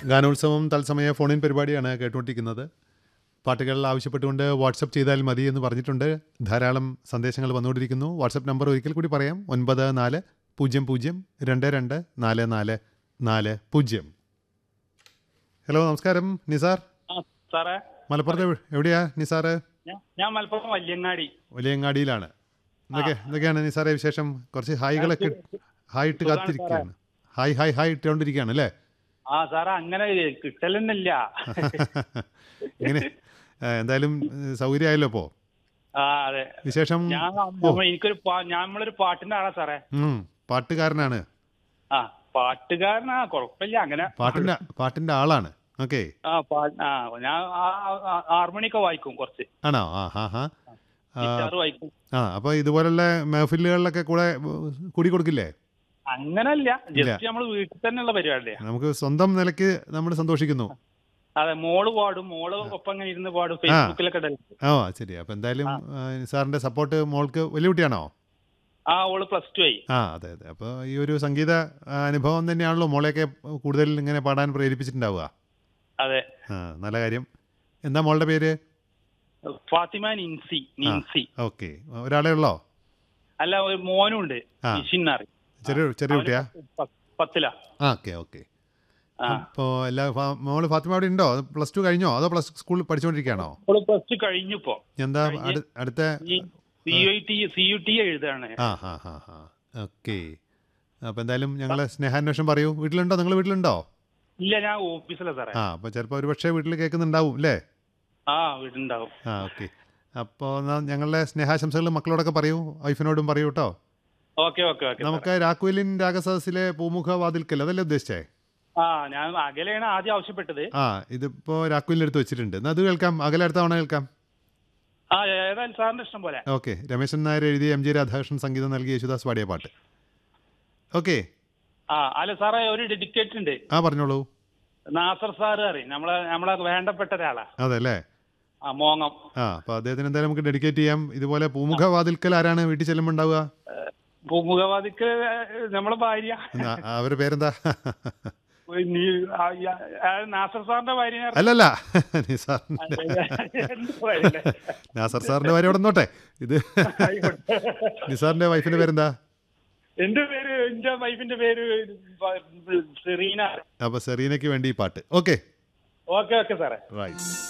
ഗാനോത്സവം തത്സമയ ഫോണിൻ പരിപാടിയാണ് കേട്ടുകൊണ്ടിരിക്കുന്നത് പാട്ടുകൾ ആവശ്യപ്പെട്ടുകൊണ്ട് വാട്സപ്പ് ചെയ്താൽ മതി എന്ന് പറഞ്ഞിട്ടുണ്ട് ധാരാളം സന്ദേശങ്ങൾ വന്നുകൊണ്ടിരിക്കുന്നു വാട്സപ്പ് നമ്പർ ഒരിക്കൽ കൂടി പറയാം ഒൻപത് നാല് പൂജ്യം പൂജ്യം രണ്ട് രണ്ട് നാല് നാല് നാല് പൂജ്യം ഹലോ നമസ്കാരം നിസാർ ആ സാറേ മലപ്പുറത്ത് എവ്- എവിടെയാ നിസാറ് ഞാൻ ഞാൻ മലപ്പുറം വല്യങ്ങാടി വലിയങ്ങാടിയിലാണ് എന്തൊക്കെ എന്തൊക്കെയാണ് നിസാറെ വിശേഷം കുറച്ച് ഹായികളൊക്കെ ഹായ് ഇട്ട് സുഖാണ് കാത്തിരിക്കുകയാണ് ഹായ് ഹായ് ഹായ് ഇട്ടുകൊണ്ടിരിക്കുകയാണ് അല്ലേ ആ സാറേ അങ്ങനെ കിട്ടലെന്നില്ല ഇങ്ങനെ ആ, എന്തായാലും ഏഹ്, സൗകര്യമായല്ലോ ഇപ്പോ ആ അതെ വിശേഷം ഞാൻ നമ്മ- എനിക്കൊരു പാ- ഞാൻ നമ്മളൊരു പാട്ടിന്റെ ആളാ സാറേ ഉം, പാട്ടുകാരനാണ് ആ പാട്ടുകാരനാ കുഴപ്പമില്ല അങ്ങനെ പാട്ടിന്റെ പാട്ടിന്റെ ആളാണ് ഓക്കെ ആ പാ- ആ ഞാൻ ഹാർമോണിയൊക്കെ വായിക്കും കുറച്ച് ആണോ ആ ഹാ ഹാ ആ, ഗിറ്റാർ വായിക്കും ആ അപ്പൊ ഇതുപോലുള്ള മെഹഫിലുകളിലൊക്കെ കൂടെ ഏഹ്, കൂടി കൊടുക്കില്ലേ അങ്ങനല്ല ജസ്റ്റ് നമ്മൾ വീട്ടിൽ തന്നെയുള്ള പരിപാടിയാ നമുക്ക് സ്വന്തം നിലയ്ക്ക് നമ്മൾ സന്തോഷിക്കുന്നു അതെ മോള് പാടും മോള് ഒപ്പം അങ്ങനെ ഇരുന്ന് പാടും ഫേസ്ബുക്കിലൊക്കെ ഇടല്. ആ ശരി അപ്പൊ എന്തായാലും ആ, സാറിന്റെ സപ്പോർട്ട് മോൾക്ക് വലിയ കുട്ടിയാണോ ആ ഓള് പ്ലസ് ടു ആയി ആ അതെ അതെ അപ്പോൾ ഈ ഒരു സംഗീത ആ, അനുഭവം തന്നെയാണല്ലോ മോളെയൊക്കെ കൂടുതൽ ഇങ്ങനെ പാടാൻ പ്രേരിപ്പിച്ചിട്ടുണ്ടാവുക അതെ ആ നല്ല കാര്യം എന്താ മോളുടെ പേര് ഫാത്തിമ നിൻസി നിൻസി ഓക്കെ ഒരാളെ ഉള്ളോ അല്ല ഒരു മോനും ഉണ്ട് ആ. മിഷിന്നറി ചെറിയ ചെറിയ കുട്ടിയാ പത്തിലാ ആ ഓക്കെ ഓക്കെ ആ അപ്പോൾ എല്ലാ ഫാ- മോള് ഫാത്തിമ അവിടെ ഉണ്ടോ പ്ലസ് ടു കഴിഞ്ഞോ അതോ പ്ലസ് സ്കൂളിൽ പഠിച്ചുകൊണ്ടിരിക്കുകയാണോ ഓള് പ്ലസ് ടു കഴിഞ്ഞിപ്പോ എന്താ അടു- അടുത്ത C U T C U T എഴുതാണ് ആ ഹാ ഹാ ഹാ ഓക്കെ അപ്പോൾ എന്തായാലും ഞങ്ങളെ സ്നേഹാന്വേഷണം പറയൂ വീട്ടിലുണ്ടോ നിങ്ങൾ വീട്ടിലുണ്ടോ ഇല്ല ഞാൻ ഓഫീസിലാ സാറേ ആ അപ്പോൾ ചിലപ്പോൾ ഒരു പക്ഷേ വീട്ടിൽ കേൾക്കുന്നുണ്ടാവും അല്ലേ ആ വീടുണ്ടാവും ആ ഓക്കെ അപ്പോൾ എന്നാൽ ഞങ്ങളുടെ സ്നേഹാശംസകൾ മക്കളോടൊക്കെ പറയൂ വൈഫിനോടും പറയൂ കേട്ടോ ഓക്കെ ഓക്കെ ഓക്കെ നമുക്ക് രാഘുവലിൻ രാഗസദസ്സിലെ പൂമുഖ വാതിൽക്കൽ അതല്ലേ ഉദ്ദേശിച്ചേ ആ ഞാൻ അകലെയാണ് ആദ്യം ആവശ്യപ്പെട്ടത് ആ ഇതിപ്പോ രാഘുവിൻ്റെ അടുത്ത് വെച്ചിട്ടുണ്ട് എന്നാൽ അത് കേൾക്കാം അകലെ അടുത്ത തവണ കേൾക്കാം ആ ഏതായാലും സാറിന്റെ ഇഷ്ടം പോലെ ഓക്കെ രമേശൻ നായർ എഴുതി എം ജി രാധാകൃഷ്ണൻ സംഗീതം നൽകി യേശുദാസ് പാടിയ പാട്ട് ഓക്കെ ആ അല്ല സാറേ ഒരു ഡെഡിക്കേറ്റ് ഉണ്ട് ആ പറഞ്ഞോളൂ നാസർ സാറ് അറിയും നമ്മളെ നമ്മളെ വേണ്ടപ്പെട്ട ഒരാളാ അതെ അല്ലേ ആ മോങ്ങം ആ അപ്പോൾ അദ്ദേഹത്തിന് എന്തായാലും നമുക്ക് ഡെഡിക്കേറ്റ് ചെയ്യാം ഇതുപോലെ പൂമുഖ വാതിൽക്കൽ ആരാണ് വീട്ടിൽ ചെല്ലുമ്പോൾ ഉണ്ടാവുക പൂമുഖവാദിക്ക് നമ്മളെ ഭാര്യ ആ, അവരുടെ പേരെന്താ നീ ആ, ആ, ആ, നാസർ സാറിന്റെ ഭാര്യ അല്ലല്ല നിസാർ നാസർ സാറിന്റെ ഭാര്യ അവിടെ നോട്ടെ ഇത് നിസാറിന്റെ വൈഫിന്റെ പേരെന്താ എന്റെ പേര് എന്റെ വൈഫിന്റെ പേര് സെറീന അപ്പോൾ സെറീനയ്ക്ക് വേണ്ടി ഈ പാട്ട് ഓക്കെ ഓക്കെ ഓക്കെ സാറേ റൈറ്റ്